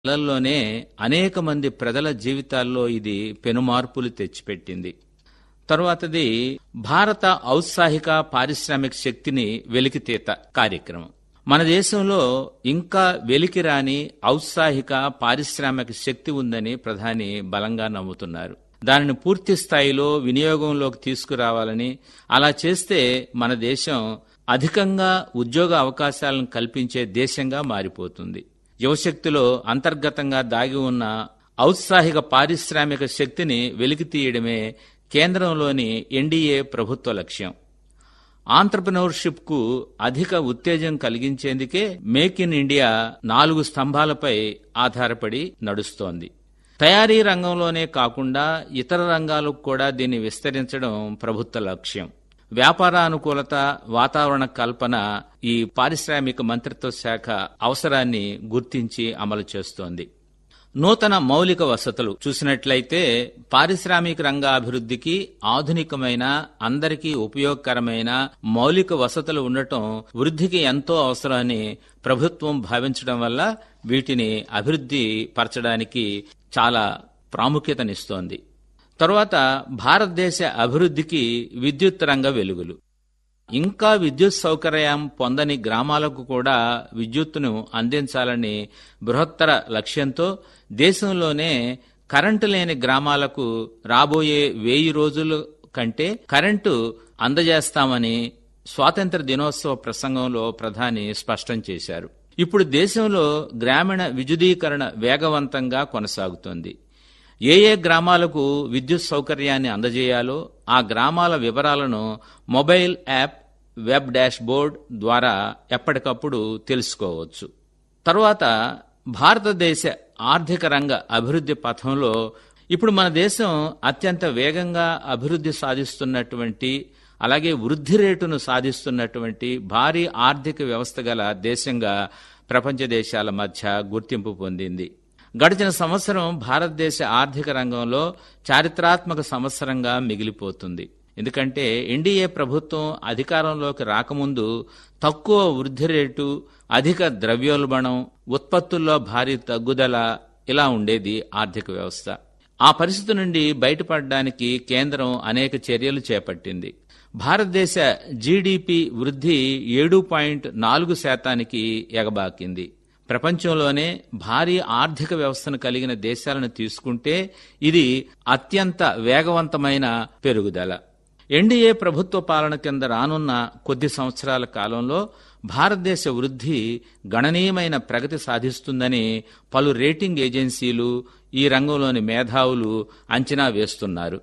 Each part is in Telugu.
నెలల్లోనే అనేక మంది ప్రజల జీవితాల్లో ఇది పెనుమార్పులు తెచ్చిపెట్టింది తరువాతది భారత ఔత్సాహిక పారిశ్రామిక శక్తిని వెలికితీత కార్యక్రమం మన దేశంలో ఇంకా వెలికిరాని ఔత్సాహిక పారిశ్రామిక శక్తి ఉందని ప్రధాని బలంగా నమ్ముతున్నారు దానిని పూర్తి స్థాయిలో వినియోగంలోకి తీసుకురావాలని అలా చేస్తే మన దేశం అధికంగా ఉద్యోగ అవకాశాలను కల్పించే దేశంగా మారిపోతుంది యువశక్తిలో అంతర్గతంగా దాగి ఉన్న ఔత్సాహిక పారిశ్రామిక శక్తిని వెలికి తీయడమే కేంద్రంలోని ఎన్డీఏ ప్రభుత్వ లక్ష్యం ఆంటర్ప్రినర్షిప్ కు అధిక ఉత్తేజం కలిగించేందుకే మేక్ ఇన్ ఇండియా నాలుగు స్తంభాలపై ఆధారపడి నడుస్తోంది తయారీ రంగంలోనే కాకుండా ఇతర రంగాలకు కూడా దీన్ని విస్తరించడం ప్రభుత్వ లక్ష్యం వ్యాపారానుకూలత వాతావరణ కల్పన ఈ పారిశ్రామిక మంత్రిత్వ శాఖ అవసరాన్ని గుర్తించి అమలు చేస్తోంది నూతన మౌలిక వసతులు చూసినట్లయితే పారిశ్రామిక రంగ అభివృద్ధికి ఆధునికమైన అందరికీ ఉపయోగకరమైన మౌలిక వసతులు ఉండటం వృద్ధికి ఎంతో అవసరమని ప్రభుత్వం భావించడం వల్ల వీటిని అభివృద్ధి పరచడానికి చాలా ప్రాముఖ్యతనిస్తోంది తరువాత భారతదేశ అభివృద్ధికి విద్యుత్ రంగ వెలుగులు ఇంకా విద్యుత్ సౌకర్యం పొందని గ్రామాలకు కూడా విద్యుత్తును అందించాలని బృహత్తర లక్ష్యంతో దేశంలోనే కరెంటు లేని గ్రామాలకు రాబోయే వెయ్యి రోజుల కంటే కరెంటు అందజేస్తామని స్వాతంత్ర దినోత్సవ ప్రసంగంలో ప్రధాని స్పష్టం చేశారు ఇప్పుడు దేశంలో గ్రామీణ విద్యుదీకరణ వేగవంతంగా కొనసాగుతోంది ఏ ఏ గ్రామాలకు విద్యుత్ సౌకర్యాన్ని అందజేయాలో ఆ గ్రామాల వివరాలను mobile app web dashboard ద్వారా ఎప్పటికప్పుడు తెలుసుకోవచ్చు తరువాత భారతదేశ ఆర్థిక రంగ అభివృద్ధి పథంలో ఇప్పుడు మన దేశం అత్యంత వేగంగా అభివృద్ధి సాధిస్తున్నటువంటి అలాగే వృద్ధి రేటును సాధిస్తున్నటువంటి భారీ ఆర్థిక వ్యవస్థ గల దేశంగా ప్రపంచ దేశాల మధ్య గుర్తింపు పొందింది గడిచిన సంవత్సరం భారతదేశ ఆర్థిక రంగంలో చారిత్రాత్మక సంవత్సరంగా మిగిలిపోతుంది ఎందుకంటే ఎన్డీఏ ప్రభుత్వం అధికారంలోకి రాకముందు తక్కువ వృద్ధి రేటు అధిక ద్రవ్యోల్బణం ఉత్పత్తుల్లో భారీ తగ్గుదల ఇలా ఉండేది ఆర్థిక వ్యవస్థ ఆ పరిస్థితి నుండి బయటపడడానికి కేంద్రం అనేక చర్యలు చేపట్టింది భారతదేశ జీడిపి వృద్ధి ఏడు పాయింట్ నాలుగు శాతానికి ఎగబాకింది ప్రపంచంలోనే భారీ ఆర్థిక వ్యవస్థను కలిగిన దేశాలను తీసుకుంటే ఇది అత్యంత వేగవంతమైన పెరుగుదల ఎన్డీఏ ప్రభుత్వ పాలన కింద రానున్న కొద్ది సంవత్సరాల కాలంలో భారతదేశ వృద్ధి గణనీయమైన ప్రగతి సాధిస్తుందని పలు రేటింగ్ ఏజెన్సీలు ఈ రంగంలోని మేధావులు అంచనా వేస్తున్నారు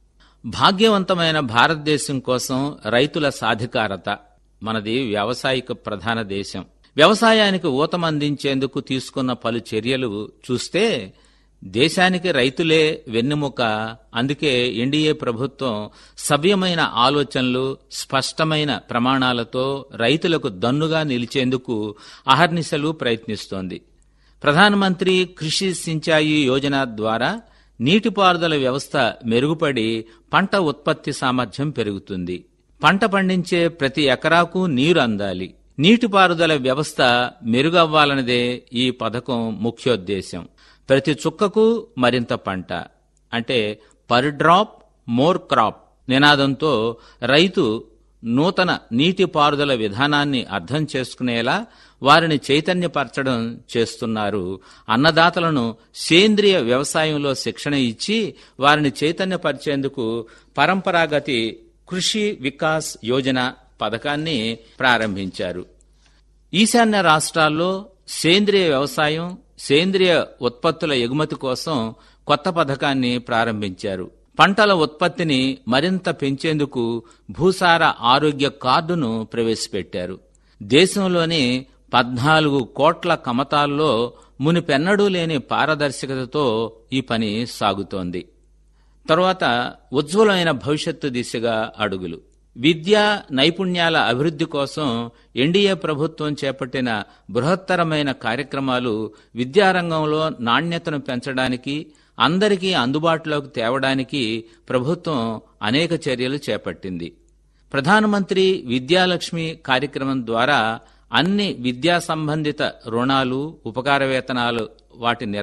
భాగ్యవంతమైన భారతదేశం కోసం రైతుల సాధికారత మనది వ్యావసాయిక ప్రధాన దేశం వ్యవసాయానికి ఊతమందించేందుకు తీసుకున్న పలు చర్యలు చూస్తే దేశానికి రైతులే వెన్నెముక అందుకే ఎన్డీఏ ప్రభుత్వం సవ్యమైన ఆలోచనలు స్పష్టమైన ప్రమాణాలతో రైతులకు దన్నుగా నిలిచేందుకు అహర్నిశలు ప్రయత్నిస్తోంది ప్రధానమంత్రి కృషి సించాయి యోజన ద్వారా నీటిపారుదల వ్యవస్థ మెరుగుపడి పంట ఉత్పత్తి సామర్థ్యం పెరుగుతుంది పంట పండించే ప్రతి ఎకరాకు నీరు అందాలి నీటిపారుదల వ్యవస్థ మెరుగవ్వాలన్నదే ఈ పథకం ముఖ్యోద్దేశం ప్రతి చుక్కకు మరింత పంట అంటే పర్ డ్రాప్ మోర్ క్రాప్ నినాదంతో రైతు నూతన నీటిపారుదల విధానాన్ని అర్థం చేసుకునేలా వారిని చైతన్యపరచడం చేస్తున్నారు అన్నదాతలను సేంద్రియ వ్యవసాయంలో శిక్షణ ఇచ్చి వారిని చైతన్యపరిచేందుకు పరంపరాగతి కృషి వికాస్ యోజన పథకాన్ని ప్రారంభించారు ఈశాన్య రాష్ట్రాల్లో సేంద్రియ వ్యవసాయం సేంద్రియ ఉత్పత్తుల ఎగుమతి కోసం కొత్త పథకాన్ని ప్రారంభించారు పంటల ఉత్పత్తిని మరింత పెంచేందుకు భూసార ఆరోగ్య కార్డును ప్రవేశపెట్టారు దేశంలోని పద్నాలుగు కోట్ల కమతాల్లో మునిపెన్నడూ లేని పారదర్శకతతో ఈ పని సాగుతోంది తరువాత ఉజ్వలమైన భవిష్యత్తు దిశగా అడుగులు విద్యా నైపుణ్యాల అభివృద్ధి కోసం ఎన్డీఏ ప్రభుత్వం చేపట్టిన బృహత్తరమైన కార్యక్రమాలు విద్యారంగంలో నాణ్యతను పెంచడానికి అందరికీ అందుబాటులోకి తేవడానికి ప్రభుత్వం అనేక చర్యలు చేపట్టింది ప్రధానమంత్రి విద్యాలక్ష్మి కార్యక్రమం ద్వారా అన్ని విద్యా సంబంధిత రుణాలు ఉపకార వేతనాలు వాటి